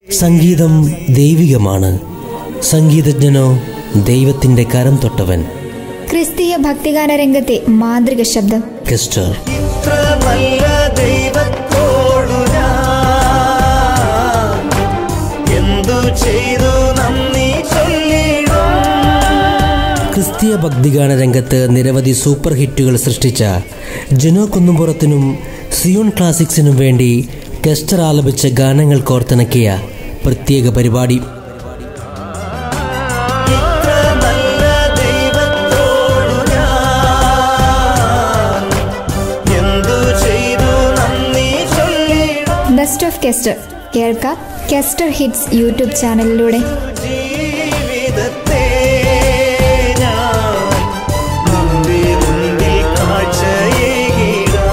സംഗീതം ദൈവികമാണ് സംഗീതജ്ഞനോ ദൈവത്തിന്റെ കരം തൊട്ടവൻ ക്രിസ്തീയ ഭക്തിഗാന രംഗത്തെ മാതൃക ശബ്ദം കെസ്റ്റർ ഇത്ര നല്ല ദൈവത്തോടു ഞാൻ എന്തു ചെയ്തു നന്ദി ചൊല്ലിടും ക്രിസ്തീയ ഭക്തിഗാന രംഗത്ത് നിരവധി സൂപ്പർ ഹിറ്റുകൾ സൃഷ്ടിച്ച ജനോ കുന്നുംപുറത്തിനും സിയോൺ ക്ലാസിക്സിനും വേണ്ടി കെസ്റ്റർ ആലപിച്ച ഗാനങ്ങൾ കോർത്തിണക്കിയ പ്രത്യേക പരിപാടി ഇത്ര നല്ല ദൈവത്തോടു ഞാൻ എന്തു ചെയ്തു നന്ദി ചൊല്ലിടും ബെസ്റ്റ് ഓഫ് കെസ്റ്റർ കേൾക്കാം കെസ്റ്റർ ഹിറ്റ്സ് യൂട്യൂബ് ചാനലിലൂടെ ജീവിതത്തെ ഞാൻ മുമ്പിൽ മുമ്പിൽ കാഴ്ചയേകിടാം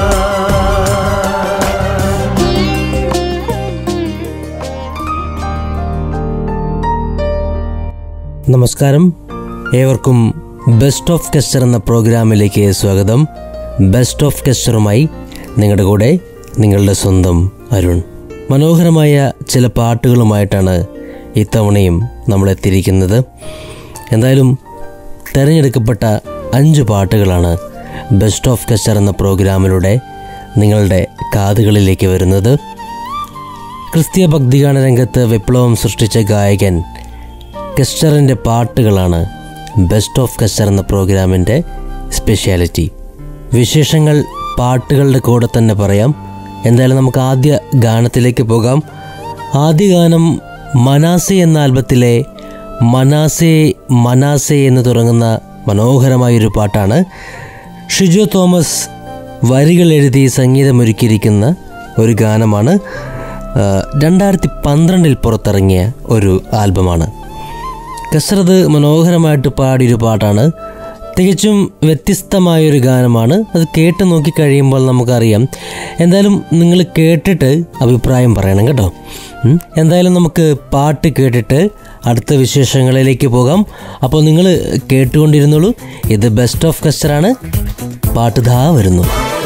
നമസ്കാരം ഏവർക്കും ബെസ്റ്റ് ഓഫ് കെസ്റ്റർ എന്ന പ്രോഗ്രാമിലേക്ക് സ്വാഗതം ബെസ്റ്റ് ഓഫ് കെസ്റ്ററുമായി നിങ്ങളുടെ കൂടെ നിങ്ങളുടെ സ്വന്തം അരുൺ മനോഹരമായ ചില പാട്ടുകളുമായിട്ടാണ് ഇത്തവണയും നമ്മൾ എത്തിയിരിക്കുന്നത് എന്തായാലും തിരഞ്ഞെടുക്കപ്പെട്ട അഞ്ച് പാട്ടുകളാണ് ബെസ്റ്റ് ഓഫ് കെസ്റ്റർ എന്ന പ്രോഗ്രാമിലൂടെ നിങ്ങളുടെ കാതുകളിലേക്ക് വരുന്നത് ക്രിസ്തീയ ഭക്തിഗാന രംഗത്ത് വിപ്ലവം സൃഷ്ടിച്ച ഗായകൻ കെസ്റ്ററിൻ്റെ പാട്ടുകളാണ് ബെസ്റ്റ് ഓഫ് കെസ്റ്റർ എന്ന പ്രോഗ്രാമിൻ്റെ സ്പെഷ്യാലിറ്റി വിശേഷങ്ങൾ പാട്ടുകളുടെ കൂടെ തന്നെ പറയാം എന്തായാലും നമുക്ക് ആദ്യ ഗാനത്തിലേക്ക് പോകാം ആദ്യ ഗാനം മനാസെ എന്ന ആൽബത്തിലെ മനാസെ മനാസെ എന്ന് തുടങ്ങുന്ന മനോഹരമായൊരു പാട്ടാണ് ഷിജോ തോമസ് വരികൾ എഴുതി സംഗീതമൊരുക്കിയിരിക്കുന്ന ഒരു ഗാനമാണ് ആ, രണ്ടായിരത്തി പന്ത്രണ്ടിൽ പുറത്തിറങ്ങിയ ഒരു ആൽബമാണ് കസറത് മനോഹരമായിട്ട് പാടിയൊരു പാട്ടാണ് തികച്ചും വ്യത്യസ്തമായൊരു ഗാനമാണ് അത് കേട്ട് നോക്കി കഴിയുമ്പോൾ നമുക്കറിയാം എന്തായാലും നിങ്ങൾ കേട്ടിട്ട് അഭിപ്രായം പറയണം കേട്ടോ ഉം. എന്തായാലും നമുക്ക് പാട്ട് കേട്ടിട്ട് അടുത്ത വിശേഷങ്ങളിലേക്ക് പോകാം അപ്പോൾ നിങ്ങൾ കേട്ടുകൊണ്ടിരുന്നോളൂ ഇത് ബെസ്റ്റ് ഓഫ് കസ്റ്ററാണ് പാട്ട് ദാ വരുന്നു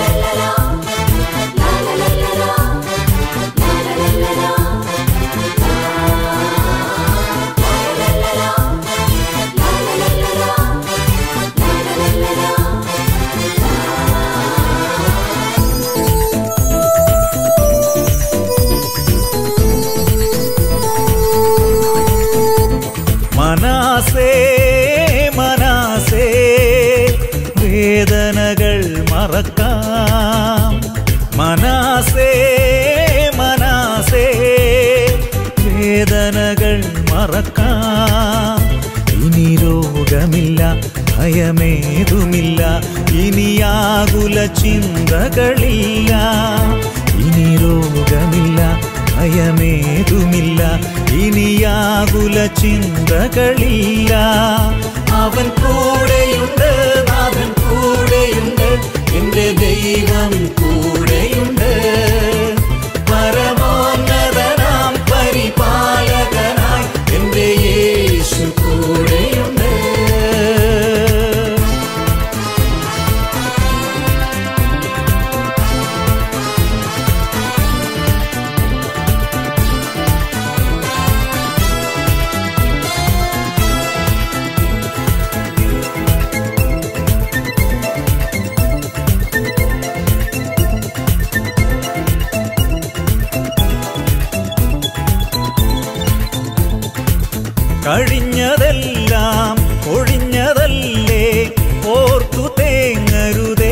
മനാസേ മനാസേ വേദനകൾ മറക്കാം മനാസേ മനാസേ വേദനകൾ മറക്കാം ഇനി രോഗമില്ല ഭയമേതുമില്ല ഇനിയാകുല ചിന്തകളില്ല ഇനി രോഗമില്ല ഭയമേതുമില്ല ഇനിയാകുല ചിന്തകളില്ല അവൻ കൂടെയുണ്ട് നാഥൻ കൂടെയുണ്ട് എന്റെ ദൈവം കൂടെയുണ്ട് പരമോന്നതനാം പരിപാലകനായി എന്റെ യേശു കൂടെയുണ്ട് കഴിഞ്ഞതെല്ലാം ഒഴിഞ്ഞതല്ലേ ഓർത്തു തേങ്ങരുതേ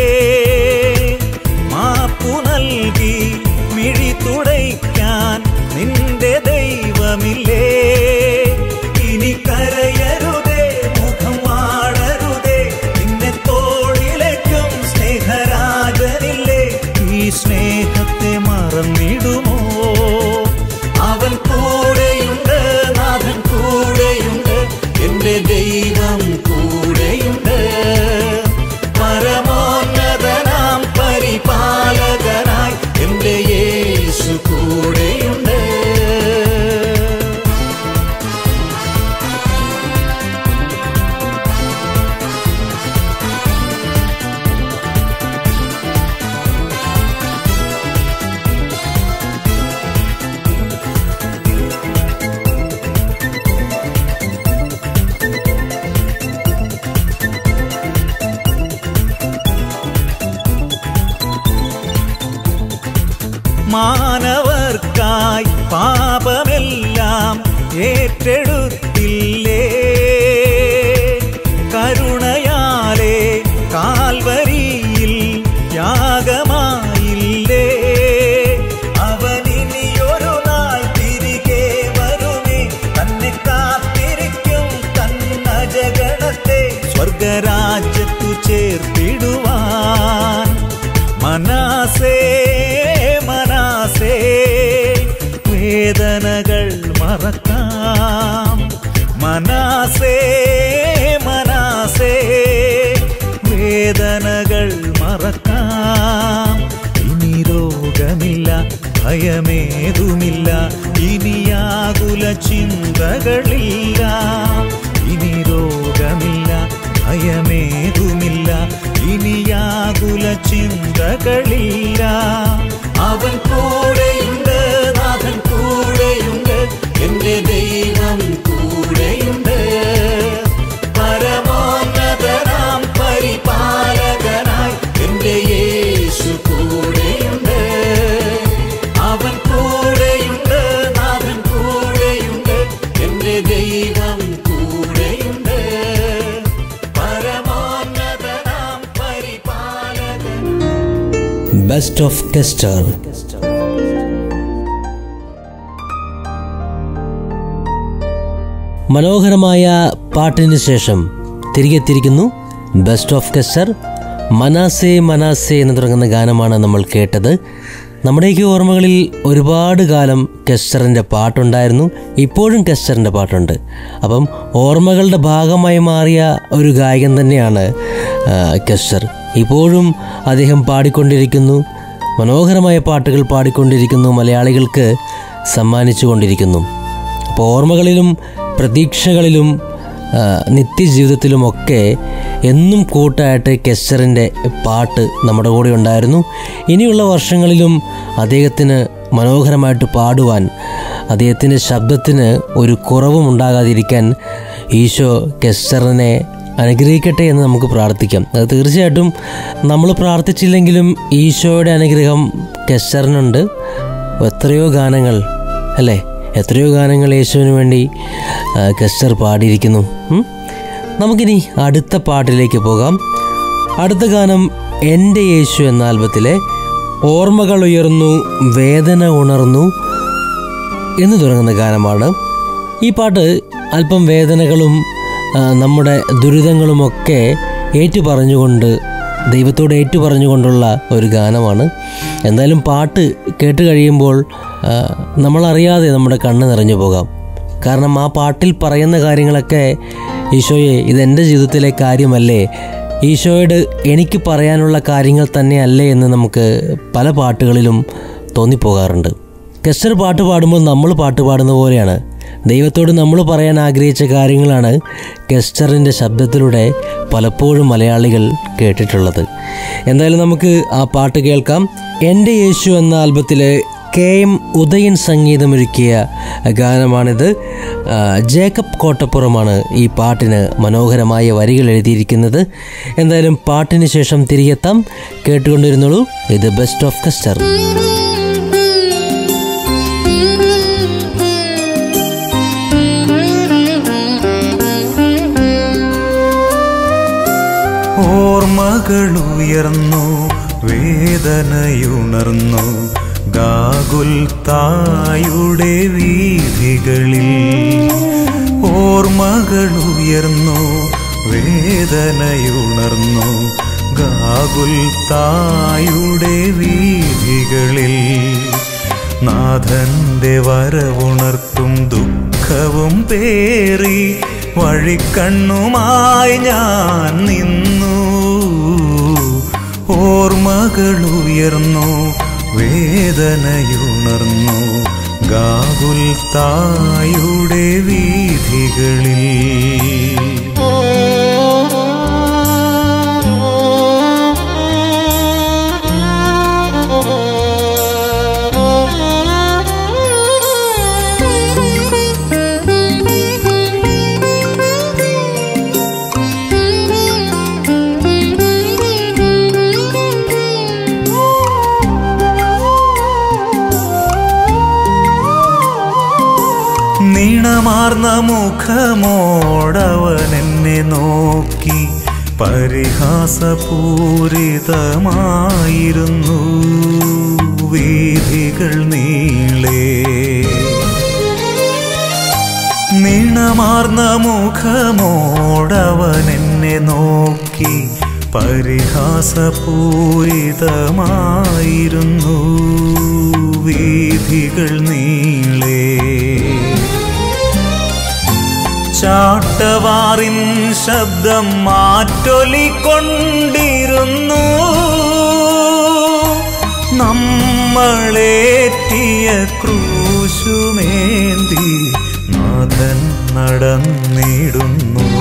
മാപ്പു നൽകി മിഴി തുടയ്ക്കാൻ നിന്റെ ദൈവമില്ലേ ഇനി കരയരുതേ മുഖം വാടരുതേ നിന്നെ തോളിലേക്കും സ്നേഹരാജനില്ലേ ഈ സ്നേഹത്തെ മറന്നിടുമോ അവൻ കൂടെയുണ്ട് നാഥൻ കൂടെയുണ്ട് പാപമെല്ലാം ഏറ്റെടുത്തില്ലേ കരുണയാലേ കാൽവരിയിൽ യാഗമായില്ലേ അവനിനിയൊരു നാൾ തിരികെ വരുമേ തന്നെ കാത്തിരിക്കും തന്നജഗണത്തെ സ്വർഗരാജ്യത്തു ചേർത്തിടുവാൻ മനാസേ മനാസേ വേദനകൾ മറക്കാം മനാസേ മനാസേ വേദനകൾ മറക്കാം ഇനി രോഗമില്ല ഭയമേതുമില്ല ഇനിയാകുല ചിന്തകളില്ല ഇനി രോഗമില്ല ഭയമേതുമില്ല ഇനിയാകുല ചിന്തകളില്ല അവൻ കൂടെയുണ്ട് നാഥൻ കൂടെയുണ്ട് എന്റെ ദൈവം കൂടെയുണ്ട് പരമോന്നതനാം പരിപാലകനായി എന്റെ യേശു കൂടെയുണ്ട് അവൻ കൂടെയുണ്ട് നാഥൻ കൂടെയുണ്ട് എന്റെ ദൈവം കൂടെയുണ്ട് പരമോന്നതനാം പരിപാലകൻ ബെസ്റ്റ് ഓഫ് കെസ്റ്റർ മനോഹരമായ പാട്ടിന് ശേഷം തിരികെ എത്തിയിരിക്കുന്നു ബെസ്റ്റ് ഓഫ് കെസ്റ്റർ മനാസേ മനാസേ എന്ന് തുടങ്ങുന്ന ഗാനമാണ് നമ്മൾ കേട്ടത് നമ്മുടെയൊക്കെ ഓർമ്മകളിൽ ഒരുപാട് കാലം കെസ്റ്ററിൻ്റെ പാട്ടുണ്ടായിരുന്നു ഇപ്പോഴും കെസ്റ്ററിൻ്റെ പാട്ടുണ്ട് അപ്പം ഓർമ്മകളുടെ ഭാഗമായി മാറിയ ഒരു ഗായകൻ തന്നെയാണ് ആ, കെസ്റ്റർ ഇപ്പോഴും അദ്ദേഹം പാടിക്കൊണ്ടിരിക്കുന്നു മനോഹരമായ പാട്ടുകൾ പാടിക്കൊണ്ടിരിക്കുന്നു മലയാളികൾക്ക് സമ്മാനിച്ചു കൊണ്ടിരിക്കുന്നു അപ്പോൾ ഓർമ്മകളിലും പ്രതീക്ഷകളിലും ആ, നിത്യജീവിതത്തിലുമൊക്കെ എന്നും കൂട്ടായിട്ട് കെസ്റ്ററിൻ്റെ പാട്ട് നമ്മുടെ കൂടെ ഉണ്ടായിരുന്നു ഇനിയുള്ള വർഷങ്ങളിലും അദ്ദേഹത്തിന് മനോഹരമായിട്ട് പാടുവാൻ അദ്ദേഹത്തിൻ്റെ ശബ്ദത്തിന് ഒരു കുറവും ഉണ്ടാകാതിരിക്കാൻ ഈശോ കെസ്റ്ററിനെ അനുഗ്രഹിക്കട്ടെ എന്ന് നമുക്ക് പ്രാർത്ഥിക്കാം അത് തീർച്ചയായിട്ടും നമ്മൾ പ്രാർത്ഥിച്ചില്ലെങ്കിലും ഈശോയുടെ അനുഗ്രഹം കെസ്റ്ററിനുണ്ട് എത്രയോ ഗാനങ്ങൾ അല്ലേ എത്രയോ ഗാനങ്ങൾ യേശുവിന് വേണ്ടി ആ, കെസ്റ്റർ പാടിയിരിക്കുന്നു ഉം? നമുക്കിനി അടുത്ത പാട്ടിലേക്ക് പോകാം അടുത്ത ഗാനം എൻ്റെ യേശു എന്ന ആൽബത്തിലെ ഓർമ്മകൾ ഉയർന്നു വേദന ഉണർന്നു എന്ന് തുടങ്ങുന്ന ഗാനമാണ് ഈ പാട്ട് അല്പം വേദനകളും ആ, നമ്മുടെ ദുരിതങ്ങളുമൊക്കെ ഏറ്റു പറഞ്ഞുകൊണ്ട് ദൈവത്തോട് ഏറ്റു പറഞ്ഞുകൊണ്ടുള്ള ഒരു ഗാനമാണ് എന്തായാലും പാട്ട് കേട്ട് കഴിയുമ്പോൾ ആ, നമ്മളറിയാതെ നമ്മുടെ കണ്ണ് നിറഞ്ഞു പോകാം കാരണം ആ പാട്ടിൽ പറയുന്ന കാര്യങ്ങളൊക്കെ ഈശോയെ ഇതെൻ്റെ ജീവിതത്തിലെ കാര്യമല്ലേ ഈശോയോട് എനിക്ക് പറയാനുള്ള കാര്യങ്ങൾ തന്നെയല്ലേ എന്ന് നമുക്ക് പല പാട്ടുകളിലും തോന്നിപ്പോകാറുണ്ട് കെസ്റ്റർ പാട്ട് പാടുമ്പോൾ നമ്മൾ പാട്ട് പാടുന്ന പോലെയാണ് ദൈവത്തോട് നമ്മൾ പറയാൻ ആഗ്രഹിച്ച കാര്യങ്ങളാണ് കെസ്റ്ററിൻ്റെ ശബ്ദത്തിലൂടെ പലപ്പോഴും മലയാളികൾ കേട്ടിട്ടുള്ളത് എന്തായാലും നമുക്ക് ആ പാട്ട് കേൾക്കാം എൻ്റെ യേശു എന്ന ആൽബത്തിലെ കെ എം ഉദയൻ സംഗീതമൊരുക്കിയ ഗാനമാണിത് ആ, ജേക്കബ് കോട്ടപ്പുറമാണ് ഈ പാട്ടിന് മനോഹരമായ വരികൾ എഴുതിയിരിക്കുന്നത് എന്തായാലും പാട്ടിന് ശേഷം തിരികെത്താം കേട്ടുകൊണ്ടിരുന്നുള്ളൂ ഇത് ബെസ്റ്റ് ഓഫ് കസ്റ്റർ ഓർമ്മകളുയർന്നു വേദനയുണർന്നു ഗാകുൽ തായുടെ വീഥികളിൽ ഓർമ്മകളുയർന്നു വേദനയുണർന്നു ഗാകുൽ തായുടെ വീഥികളിൽ നാഥന്റെ വരവുണർത്തും ദുഃഖവും പേറി വഴിക്കണ്ണുമായി ഞാൻ നിന്നു ഓർമ്മകളുയർന്നു വേദനയുണർന്നു ഗാകുൽ തായുടെ വീഥികളിൽ നീണമാർന്ന മുഖമോടവൻ എന്നെ നോക്കി പരിഹാസപൂരിതമായിരുന്നു വീഥികൾ നീളേ നീണമാർന്ന മുഖമോടവൻ എന്നെ നോക്കി പരിഹാസപൂരിതമായിരുന്നു വീഥികൾ നീളേ ചാട്ടവാറിൻ ശബ്ദം മാറ്റൊലിക്കൊണ്ടിരുന്നു നമ്മളേറ്റിയ ക്രൂശുമേന്തി നാഥൻ നടന്നിടുന്നു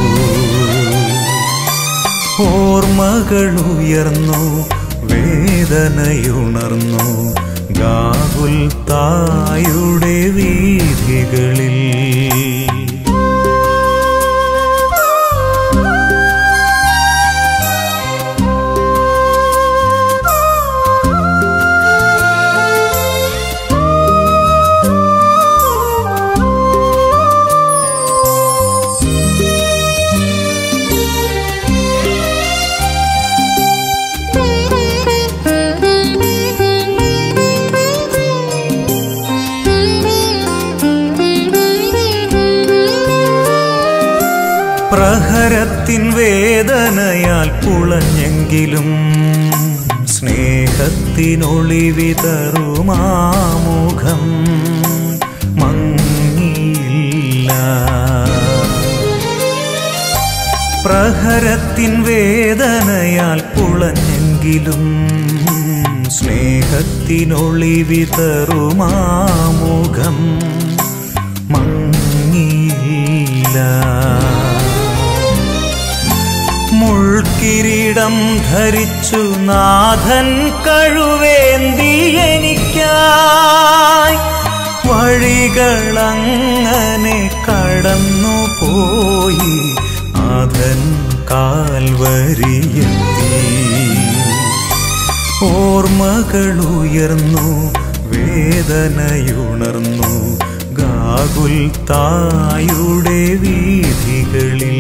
ഓർമ്മകളുയർന്നു വേദനയുണർന്നു ഗാകുൽ തായുടെ വീഥികളിൽ പ്രഹരത്തിൻ വേദനയാൽ പുളഞ്ഞെങ്കിലും സ്നേഹത്തിനൊളിവിതറുമാമുഖം മങ്ങിയില്ല പ്രഹരത്തിൻ വേദനയാൽ പുളഞ്ഞെങ്കിലും സ്നേഹത്തിനൊളിവിതറുമാമുഖം മങ്ങിയില്ല മുൾക്കിരീടം ധരിച്ചു നാഥൻ കഴുവേന്തി എനിക്കായി വഴികളങ്ങനെ കടന്നു പോയി നാഥൻ കാൽവരിയെത്തി ഓർമ്മകളുയർന്നു വേദനയുണർന്നു ഗാകുൽ തായുടെ വീഥികളിൽ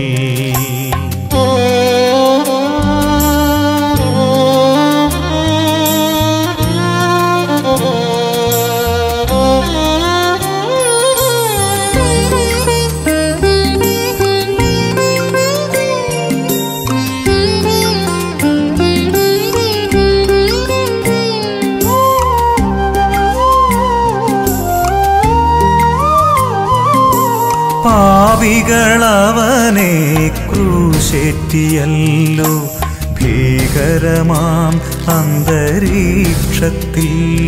പാവികളവനെ ക്രൂശേറ്റിയല്ലോ ഭീകരമാം അന്തരീക്ഷത്തിൽ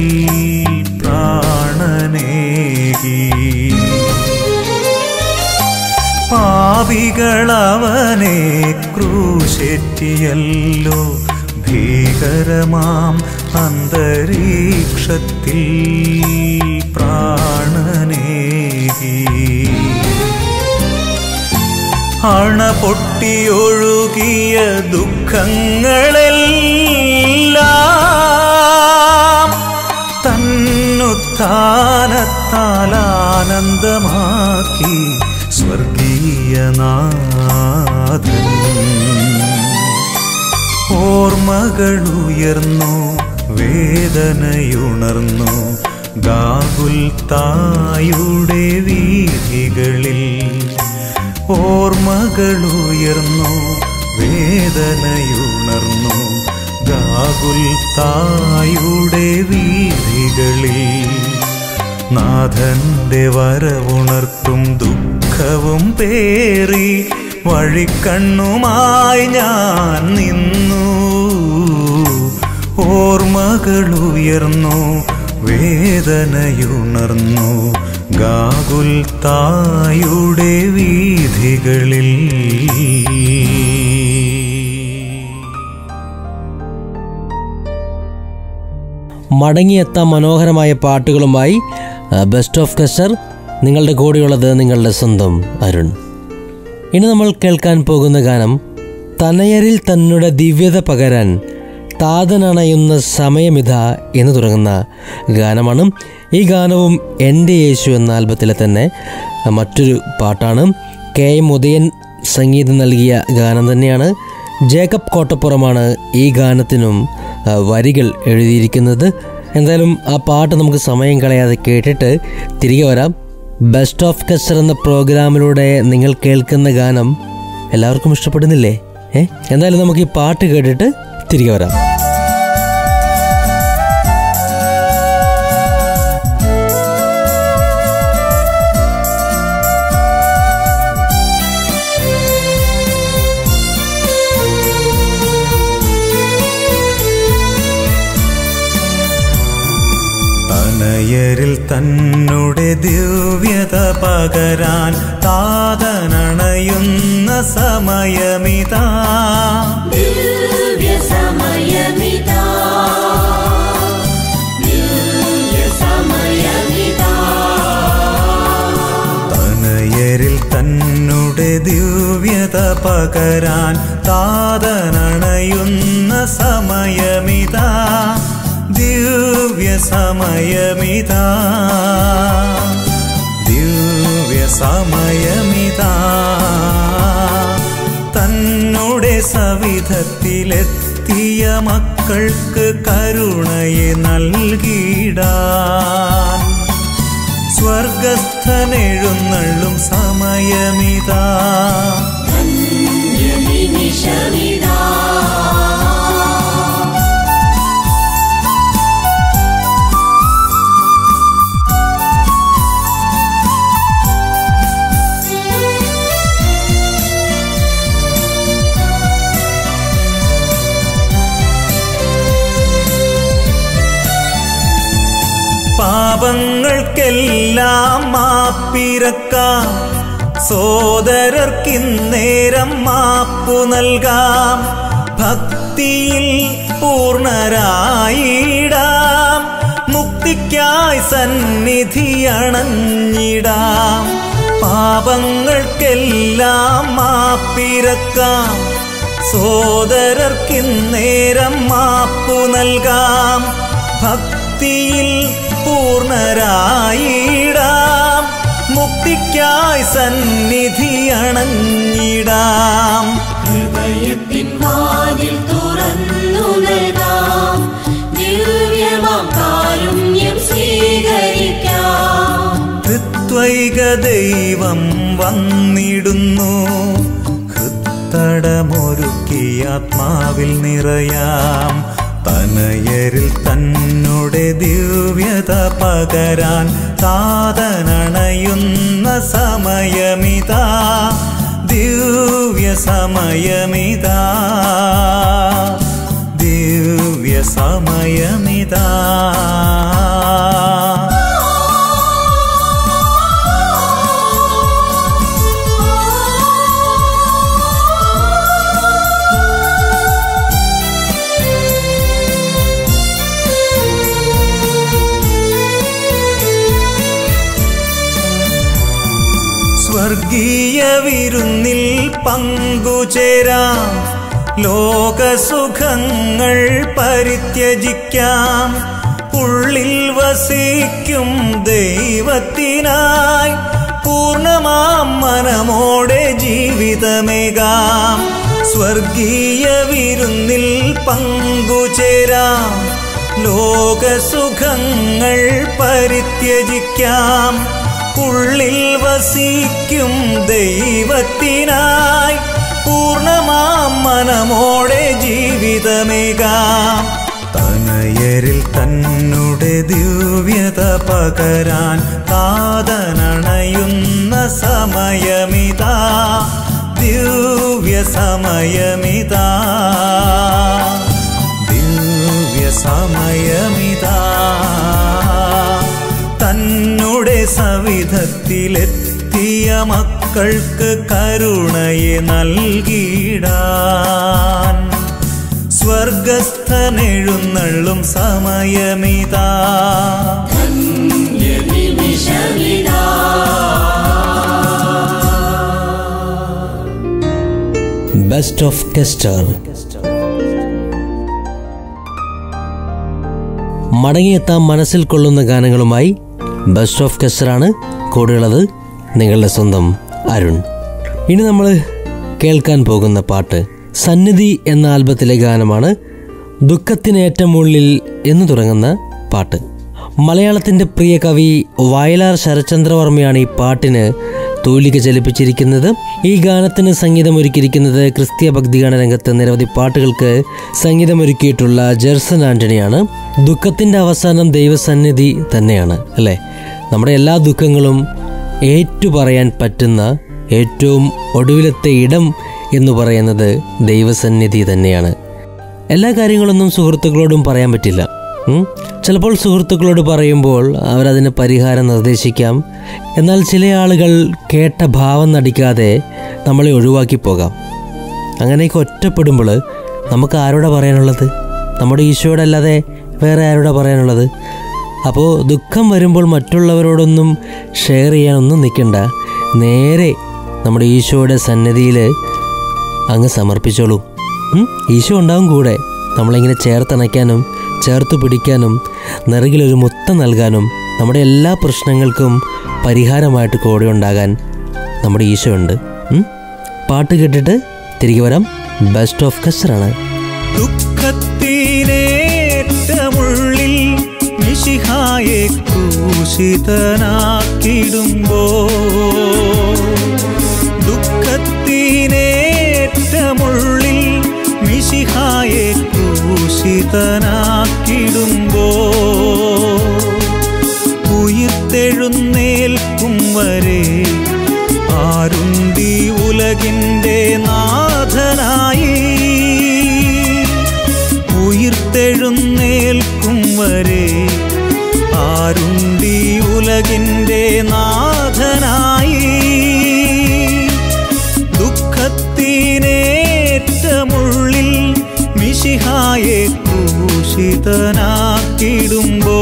പ്രാണനേകി പാവികളവനെ ക്രൂശേറ്റിയല്ലോ ഭീകരമാം അന്തരീക്ഷത്തിൽ പ്രാണനേകി അണ പൊട്ടിയൊഴുകിയ ദുഃഖങ്ങളെല്ലാം തന്നുത്ഥാനത്താൽ ആനന്ദമാക്കി സ്വർഗീയനാഥൻ ഓർമ്മകളുയർന്നു വേദനയുണർന്നു ഗാകുൽ തായുടെ വീഥികളിൽ ഓർമ്മകളുയർന്നു വേദനയുണർന്നു ഗാകുൽ തായുടെ വീഥികളിൽ നാഥന്റെ വരവുണർത്തും ദുഃഖവും പേറി വഴിക്കണ്ണുമായി ഞാൻ നിന്നു ഓർമ്മകളുയർന്നു വേദനയുണർന്നു ഗാകുൽ തായുടെ വീഥികളിൽ മടങ്ങിയെത്താൻ മനോഹരമായ പാട്ടുകളുമായി ബെസ്റ്റ് ഓഫ് കസ്റ്റർ നിങ്ങളുടെ കൂടെയുള്ളത് നിങ്ങളുടെ സ്വന്തം അരുൺ ഇനി നമ്മൾ കേൾക്കാൻ പോകുന്ന ഗാനം തനയരിൽ തന്നുടെ ദിവ്യത പകരാൻ താതനണയുന്ന സമയമിത എന്ന് തുടങ്ങുന്ന ഗാനമാണ് ഈ ഗാനവും എൻ്റെ യേശു എന്ന ആൽബത്തിലെ തന്നെ മറ്റൊരു പാട്ടാണ് കെ എം ഉദയൻ സംഗീതം നൽകിയ ഗാനം തന്നെയാണ് ജേക്കബ് കോട്ടപ്പുറമാണ് ഈ ഗാനത്തിനും ആ, വരികൾ എഴുതിയിരിക്കുന്നത് എന്തായാലും ആ പാട്ട് നമുക്ക് സമയം കളയാതെ കേട്ടിട്ട് തിരികെ വരാം ബെസ്റ്റ് ഓഫ് കസ്റ്റർ എന്ന പ്രോഗ്രാമിലൂടെ നിങ്ങൾ കേൾക്കുന്ന ഗാനം എല്ലാവർക്കും ഇഷ്ടപ്പെടുന്നില്ലേ ഏ എന്തായാലും നമുക്ക് ഈ പാട്ട് കേട്ടിട്ട് തിരികെ വരാം തനയരിൽ തന്നുടെ ദിവ്യത പകരാൻ താതനണയുന്ന സമയമിതാ ദിവ്യസമയമിതാ ദിവ്യസമയമിതാ തനയരിൽ തന്നുടെ ദിവ്യത പകരാൻ താതനണയുന്ന സമയമിതാ ദിവ്യ സമയമിതാ ദിവ്യ സമയമിതാ തന്നുടെ സവിധത്തിലെത്തിയ മക്കൾക്ക് കരുണയെ നൽകിടാൻ സ്വർഗസ്ഥനെഴുന്നള്ളും സമയമിതാ നിമിഷമിതാ പാപങ്ങൾക്കെല്ലാം മാപ്പിരക്കാം സോദരർക്കിന്നേരം മാപ്പു നൽകാം ഭക്തിയിൽ പൂർണരായിടാം മുക്തിക്കായി സന്നിധി അണഞ്ഞിടാം പാപങ്ങൾക്കെല്ലാം മാപ്പിരക്കാം സോദരർക്കിന്നേരം മാപ്പു നൽകാം ഭക്തിയിൽ പൂർണരായിടാം മുക്തിക്കായി സന്നിധി അണഞ്ഞിടാം ഹൃദയത്തിൻ വാതിൽ തുറന്നു നൽകാം ദിവ്യമാം കാരുണ്യം സ്വീകരിക്കാം ത്രിത്വൈക ദൈവം വന്നിടുന്നു ഹൃത്തടമൊരുക്കി ആത്മാവിൽ നിറയാം തനയരിൽ തന്നുടെ ദിവ്യത പകരാൻ താതനണയുന്ന സമയമിതാ ദിവ്യ സമയമിതാ ദിവ്യ സമയമിതാ സ്വർഗീയ വിരുന്നിൽ പങ്കുചേരാം ലോകസുഖങ്ങൾ പരിത്യജിക്കാം ഉള്ളിൽ വസിക്കും ദൈവത്തിനായി പൂർണ്ണമാം മനമോടെ ജീവിതമേകാം സ്വർഗീയ വിരുന്നിൽ പങ്കുചേരാം ലോകസുഖങ്ങൾ പരിത്യജിക്കാം ഉള്ളിൽ വസിക്കും ദൈവത്തിനായി പൂർണ്ണമാം മനമോടെ ജീവിതമേകാം തനയരിൽ തന്നുടെ ദിവ്യത പകരാൻ താതനണയുന്ന സമയമിതാ ദിവ്യ സമയമിതാ ദിവ്യ സമയമിതാ തന്നുടെ സവിധത്തിലെത്തിയ മക്കൾക്ക് കരുണയെ നൽകിടാൻ സ്വർഗസ്ഥനെഴുന്നള്ളും സമയമിതാ നിമിഷമിതാ ബെസ്റ്റ് ഓഫ് കെസ്റ്റർ മടങ്ങിയെത്താൻ മനസ്സിൽ കൊള്ളുന്ന ഗാനങ്ങളുമായി ബെസ്റ്റ് ഓഫ് കെസ്റ്ററാണ് കൂടെയുള്ളത് നിങ്ങളുടെ സ്വന്തം അരുൺ ഇനി നമ്മൾ കേൾക്കാൻ പോകുന്ന പാട്ട് സന്നിധി എന്ന ആൽബത്തിലെ ഗാനമാണ് ദുഃഖത്തിനേറ്റമുള്ളിൽ എന്ന് തുടങ്ങുന്ന പാട്ട് മലയാളത്തിൻ്റെ പ്രിയ കവി വയലാർ ശരചന്ദ്രവർമ്മയാണ് ഈ പാട്ടിന് തൂലിക ചലിപ്പിച്ചിരിക്കുന്നത് ഈ ഗാനത്തിന് സംഗീതമൊരുക്കിയിരിക്കുന്നത് ക്രിസ്തീയ ഭക്തിഗാന രംഗത്ത് നിരവധി പാട്ടുകൾക്ക് സംഗീതമൊരുക്കിയിട്ടുള്ള ജെർസൺ ആന്റണിയാണ് ദുഃഖത്തിൻ്റെ അവസാനം ദൈവസന്നിധി തന്നെയാണ് അല്ലേ നമ്മുടെ എല്ലാ ദുഃഖങ്ങളും ഏറ്റുപറയാൻ പറ്റുന്ന ഏറ്റവും ഒടുവിലത്തെ ഇടം എന്ന് പറയുന്നത് ദൈവസന്നിധി തന്നെയാണ് എല്ലാ കാര്യങ്ങളൊന്നും സുഹൃത്തുക്കളോടും പറയാൻ പറ്റില്ല ഉം? ചിലപ്പോൾ സുഹൃത്തുക്കളോട് പറയുമ്പോൾ അവരതിന് പരിഹാരം നിർദ്ദേശിക്കാം എന്നാൽ ചില ആളുകൾ കേട്ട ഭാവം നടിക്കാതെ നമ്മളെ ഒഴിവാക്കി പോകാം അങ്ങനെയൊക്കെ ഒറ്റപ്പെടുമ്പോൾ നമുക്ക് ആരോടാ പറയാനുള്ളത് നമ്മുടെ ഈശോയോടല്ലാതെ വേറെ ആരോടാ പറയാനുള്ളത് അപ്പോൾ ദുഃഖം വരുമ്പോൾ മറ്റുള്ളവരോടൊന്നും ഷെയർ ചെയ്യാനൊന്നും നിൽക്കണ്ട നേരെ നമ്മുടെ ഈശോയുടെ സന്നിധിയിൽ അങ്ങ് സമർപ്പിച്ചോളൂ ഉം? ഈശോ ഉണ്ടാവും കൂടെ നമ്മളിങ്ങനെ ചേർത്തണയ്ക്കാനും ചേർത്ത് പിടിക്കാനും നെറുകിലൊരു മുത്തം നൽകാനും നമ്മുടെ എല്ലാ പ്രശ്നങ്ങൾക്കും പരിഹാരമായിട്ട് കൂടെ ഉണ്ടാകാൻ നമ്മുടെ ഈശോ ഉണ്ട് ഉം? പാട്ട് കേട്ടിട്ട് തിരികെ വരാം ബെസ്റ്റ് ഓഫ് കസ്റ്ററാണ് ദുഃഖത്തിനേറ്റമുള്ളിൽ മിശിഹായെ ക്രൂശിതനാക്കിടുമ്പോ ദുഃഖത്തിനേറ്റമുള്ളിൽ മിശിഹായെ ക്രൂശിതനാക്കിടുമ്പോ ഉയിർത്തെഴുന്നേൽക്കും വരെ ആരുണ്ടി ഉലകിൻ്റെ നാഥനായി ഉയിർത്തെഴുന്നേൽക്കും വരെ ആരുണ്ടി ഉലകിൻ്റെ നാഥനായി ദുഃഖത്തിനേറ്റമുള്ളിൽ മിശിഹായെ ക്രൂശിതനാക്കിടുമ്പോ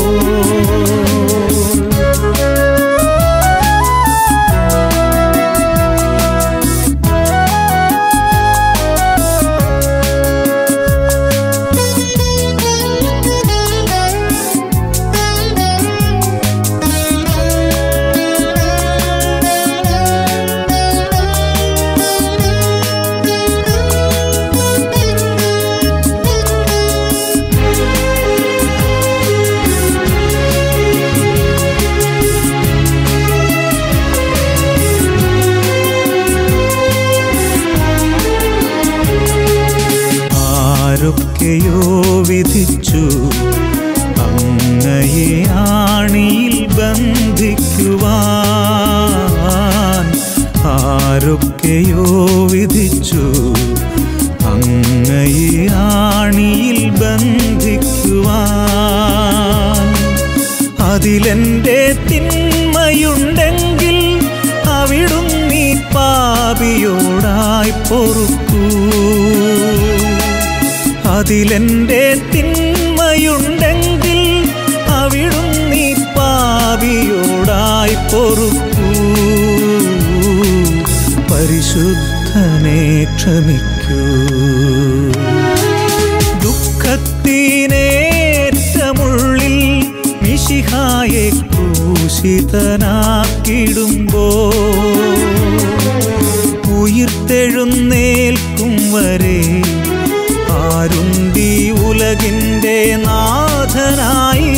ആരൊക്കെയോ വിധിച്ചു അങ്ങയെ ആണിയിൽ ബന്ധിക്കുവാൻ ആരൊക്കെയോ വിധിച്ചു അങ്ങയെ ആണിയിൽ ബന്ധിക്കുവാൻ അതിലെന്റെ തിന്മയുണ്ടെങ്കിൽ അവിടുന്നീ പാപിയോടായി പൊറുക്കൂ അതിലെന്റെ തിന്മയുണ്ടെങ്കിൽ അവിടുന്നീ പാപിയോടായി പൊറുക്കൂ പരിശുദ്ധനെ ക്ഷമിക്കൂ ദുഃഖത്തിനേറ്റമുള്ളിൽ മിശിഹായെ ക്രൂശിതനാക്കിടുമ്പോ ഉയിർത്തെഴുന്നേൽക്കും വരെ ആരുണ്ടി ഉലകിൻ്റെ നാഥനായി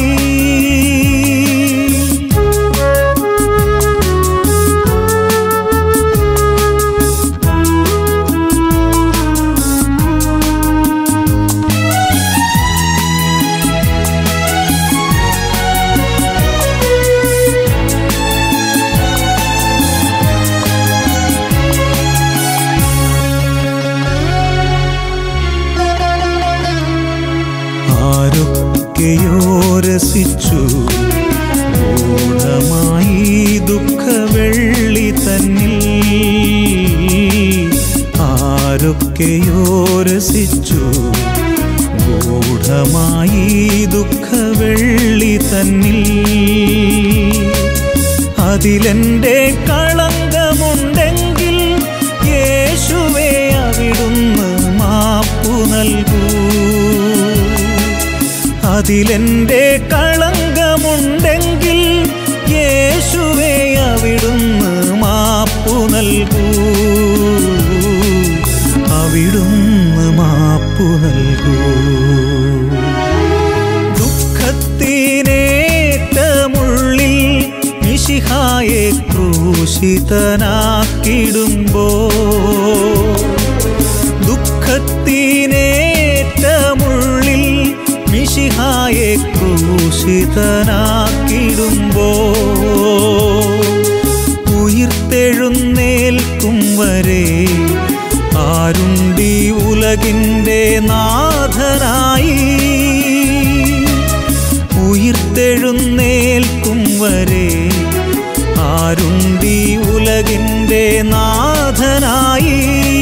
ആരൊക്കെയോ രസിച്ചു ഗൂഢമായി ദുഃഖവെള്ളി തന്നിൽ ആരൊക്കെയോ രസിച്ചു ഗൂഢമായി ദുഃഖവെള്ളി തന്നിൽ അതിലെന്റെ കളങ്കമുണ്ടെങ്കിൽ യേശുവേ അവിടുന്ന് മാപ്പു നൽകൂ അതിലെന്റെ കളങ്കമുണ്ടെങ്കിൽ യേശുവേ അവിടുന്ന് മാപ്പു നൽകൂ അവിടുന്ന് മാപ്പു നൽകൂ ദുഃഖത്തിനേറ്റമുള്ളിൽ മിശിഹായെ ക്രൂശിതനാക്കിടുമ്പോ ദുഃഖത്തിനേറ്റമുള്ളിൽ മിശിഹായെ ക്രൂശിതനാക്കിടുമ്പോ ഉയിർത്തെഴുന്നേൽക്കും വരെ ആരുണ്ടി ഉലകിൻ്റെ നാഥനായി ഉയിർത്തെഴുന്നേൽക്കും വരെ ആരുണ്ടി ഉലകിൻ്റെ നാഥനായി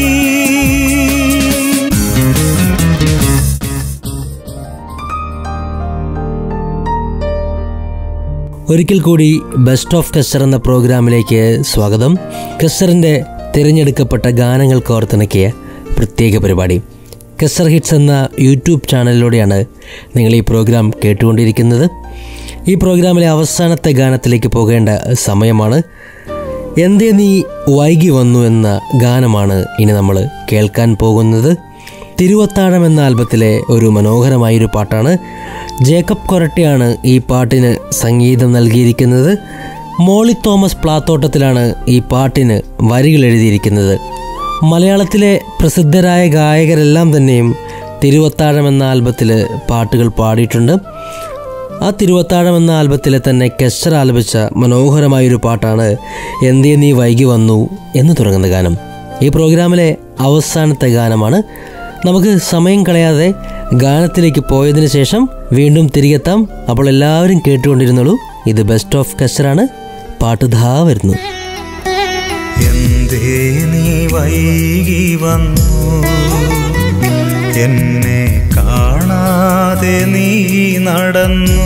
ഒരിക്കൽ കൂടി ബെസ്റ്റ് ഓഫ് കസ്റ്റർ എന്ന പ്രോഗ്രാമിലേക്ക് സ്വാഗതം കസ്റ്ററിൻ്റെ തിരഞ്ഞെടുക്കപ്പെട്ട ഗാനങ്ങൾ കോർത്തിണക്കിയ പ്രത്യേക പരിപാടി കസ്റ്റർ ഹിറ്റ്സ് എന്ന യൂട്യൂബ് ചാനലിലൂടെയാണ് നിങ്ങൾ ഈ പ്രോഗ്രാം കേട്ടുകൊണ്ടിരിക്കുന്നത് ഈ പ്രോഗ്രാമിലെ അവസാനത്തെ ഗാനത്തിലേക്ക് പോകേണ്ട സമയമാണ് എന്തേ നീ വൈകി വന്നു എന്ന ഗാനമാണ് ഇനി നമ്മൾ കേൾക്കാൻ പോകുന്നത് തിരുവത്താഴം എന്ന ആൽബത്തിലെ ഒരു മനോഹരമായൊരു പാട്ടാണ് ജേക്കബ് കൊരട്ടിയാണ് ഈ പാട്ടിന് സംഗീതം നൽകിയിരിക്കുന്നത് മോളി തോമസ് പ്ലാത്തോട്ടത്തിലാണ് ഈ പാട്ടിന് വരികൾ എഴുതിയിരിക്കുന്നത് മലയാളത്തിലെ പ്രസിദ്ധരായ ഗായകരെല്ലാം തന്നെയും തിരുവത്താഴം എന്ന ആൽബത്തിൽ പാട്ടുകൾ പാടിയിട്ടുണ്ട് ആ തിരുവത്താഴം എന്ന ആൽബത്തിലെ തന്നെ കെസ്റ്റർ ആലപിച്ച മനോഹരമായൊരു പാട്ടാണ് എന്തേ നീ വൈകി വന്നു എന്ന് തുടങ്ങുന്ന ഗാനം ഈ പ്രോഗ്രാമിലെ അവസാനത്തെ ഗാനമാണ് നമുക്ക് സമയം കളയാതെ ഗാനത്തിലേക്ക് പോയതിനു ശേഷം വീണ്ടും തിരികെത്താം അപ്പോൾ എല്ലാവരും കേട്ടുകൊണ്ടിരുന്നുള്ളൂ ഇത് ബെസ്റ്റ് ഓഫ് കെസ്റ്ററാണ് പാട്ട് ധാ വരുന്നു എന്തേ നീ വൈകി വന്നു എന്നെ കാണാതെ നീ നടന്നു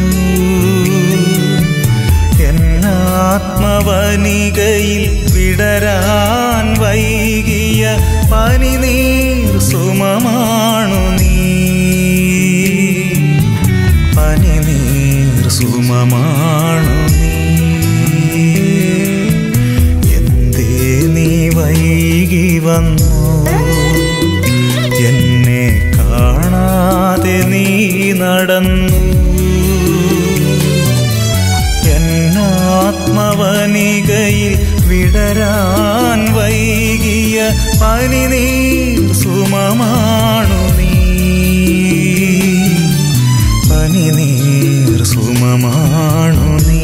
എന്നാത്മവനികയിൽ വിടരാൻ വൈകിയ പനിനീർ സുമമാണു നീ പനിനീർ സുമമാണു നീ എന്തേ നീ വൈകി വന്നു എന്നെ കാണാതെ നീ നടന്നു എന്നാത്മവനികയിൽ വിടരാൻ വൈകിയ പനിനീർ സുമമാണു നീ പനിനീർ സുമമാണു നീ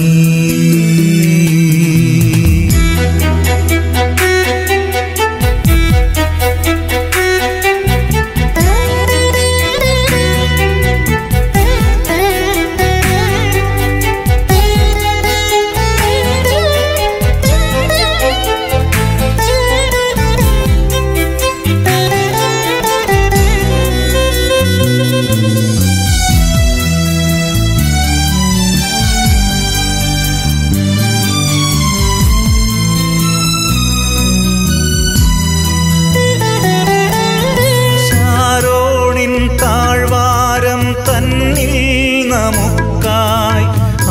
ശാരോണിൻ താഴ്വാരം തന്നിൽ നമുക്കായി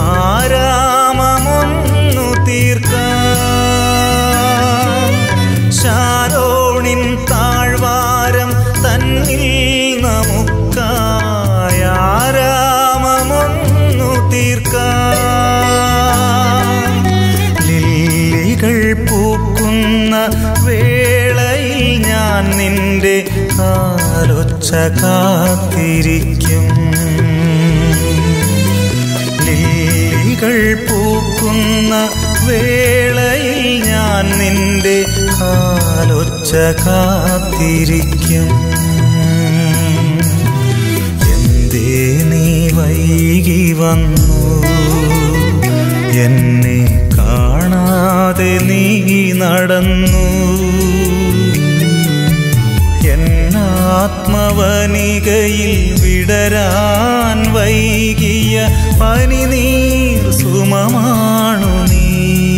ആരാമമൊന്നു തീർക്കാം ശാരോണിൻ താഴ്വാരം തന്നിൽ നമുക്കായി ആരാമമൊന്നു തീർക്കാം ലില്ലികൾ പൂക്കുന്ന വേളയിൽ ഞാൻ നിന്റെ ആലൊച്ച കാത്തിരിക്കും ലില്ലികൾ പൂക്കുന്ന വേളയിൽ ഞാൻ നിന്റെ ആലൊച്ച കാത്തിരിക്കും എന്തേ നീ വൈകി വന്നു എന്നെ കാണാതെ നീ നടന്നു എന്നാത്മവനികയിൽ വിടരാൻ വൈകിയ പനിനീർ സുമമാണു നീ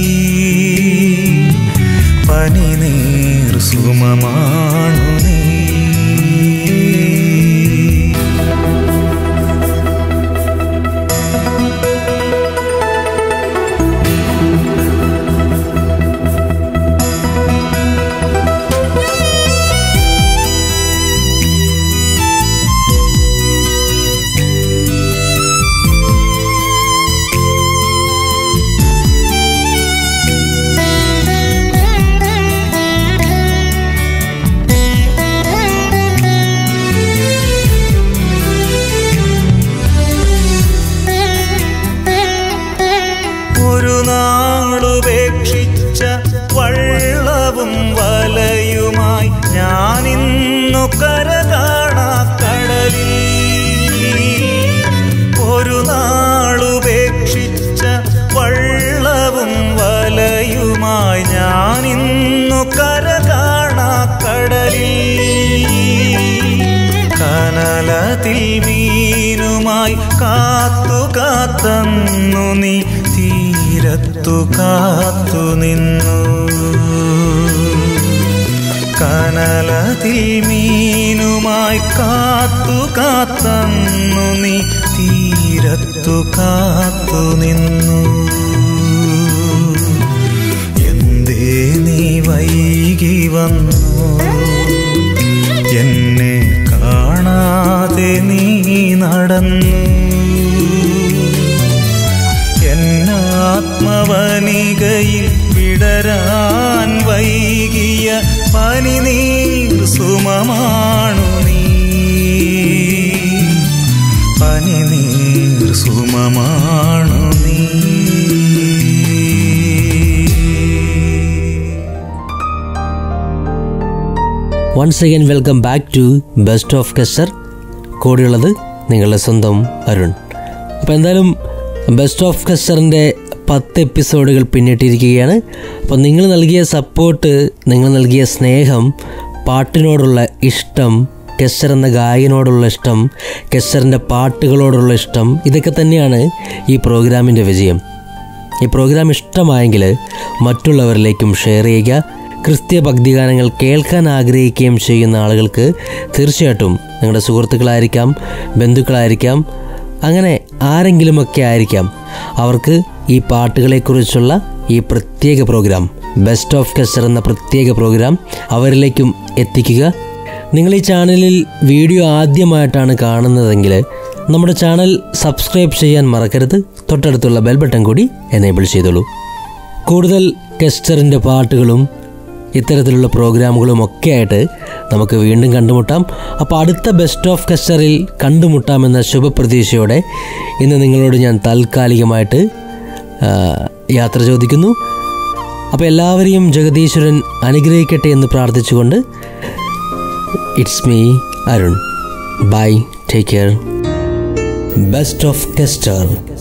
പനിനീർ സുമമാണു നീ ഞാനിന്നു കര കാണാ കടലിൽ ഒരു നാളുപേക്ഷിച്ച വള്ളവും വലയുമായി ഞാനിന്നു കര കാണാ കടലിൽ കനലതിൽ മീനുമായി കാത്തു കാത്തന്നു നീ തീരത്തു കാത്തു നിന്നു കനലതിൽ മീനുമായി കാത്തു കാത്തന്നു നീ തീരത്തു കാത്തു നിന്നു എന്തേ നീ വൈകി വന്നു എന്നെ കാണാതെ നീ നടന്നു എന്നാത്മവനികയിൽ വിടരാൻ വൈകിയ പനിനീർ സുമമാണു നീ പനിനീർ സുമമാണു നീ once again welcome back to best of Kester കൂടെയുള്ളത് നിങ്ങളുടെ സ്വന്തം അരുൺ അപ്പോൾ എന്തായാലും ബെസ്റ്റ് ഓഫ് കെസ്റ്ററിൻ്റെ പത്ത് എപ്പിസോഡുകൾ പിന്നിട്ടിരിക്കുകയാണ് അപ്പോൾ നിങ്ങൾ നൽകിയ സപ്പോർട്ട് നിങ്ങൾ നൽകിയ സ്നേഹം പാട്ടിനോടുള്ള ഇഷ്ടം കെസ്റ്റർ എന്ന ഗായകനോടുള്ള ഇഷ്ടം കെസ്റ്ററിൻ്റെ പാട്ടുകളോടുള്ള ഇഷ്ടം ഇതൊക്കെ തന്നെയാണ് ഈ പ്രോഗ്രാമിൻ്റെ വിജയം ഈ പ്രോഗ്രാം ഇഷ്ടമായെങ്കിൽ മറ്റുള്ളവരിലേക്കും ഷെയർ ചെയ്യുക ക്രിസ്തീയ ഭക്തിഗാനങ്ങൾ കേൾക്കാൻ ആഗ്രഹിക്കുകയും ചെയ്യുന്ന ആളുകൾക്ക് തീർച്ചയായിട്ടും നിങ്ങളുടെ സുഹൃത്തുക്കളായിരിക്കാം ബന്ധുക്കളായിരിക്കാം അങ്ങനെ ആരെങ്കിലുമൊക്കെ ആയിരിക്കാം അവർക്ക് ഈ പാട്ടുകളെക്കുറിച്ചുള്ള ഈ പ്രത്യേക പ്രോഗ്രാം ബെസ്റ്റ് ഓഫ് കെസ്റ്റർ എന്ന പ്രത്യേക പ്രോഗ്രാം അവരിലേക്കും എത്തിക്കുക നിങ്ങൾ ഈ ചാനലിൽ വീഡിയോ ആദ്യമായിട്ടാണ് കാണുന്നതെങ്കിൽ നമ്മുടെ ചാനൽ സബ്സ്ക്രൈബ് ചെയ്യാൻ മറക്കരുത് തൊട്ടടുത്തുള്ള ബെൽ ബട്ടൺ കൂടി എനേബിൾ ചെയ്തോളൂ കൂടുതൽ കെസ്റ്ററിൻ്റെ പാട്ടുകളും ഇത്തരത്തിലുള്ള പ്രോഗ്രാമുകളും ഒക്കെ ആയിട്ട് നമുക്ക് വീണ്ടും കണ്ടുമുട്ടാം അപ്പോൾ അടുത്ത ബെസ്റ്റ് ഓഫ് കെസ്റ്ററിൽ കണ്ടുമുട്ടാമെന്ന ശുഭപ്രതീക്ഷയോടെ ഇന്ന് നിങ്ങളോട് ഞാൻ താൽക്കാലികമായിട്ട് ആ, യാത്ര ചോദിക്കുന്നു അപ്പോൾ എല്ലാവരെയും ജഗദീശ്വരൻ അനുഗ്രഹിക്കട്ടെ എന്ന് പ്രാർത്ഥിച്ചുകൊണ്ട് it's me Arun bye take care best of Kester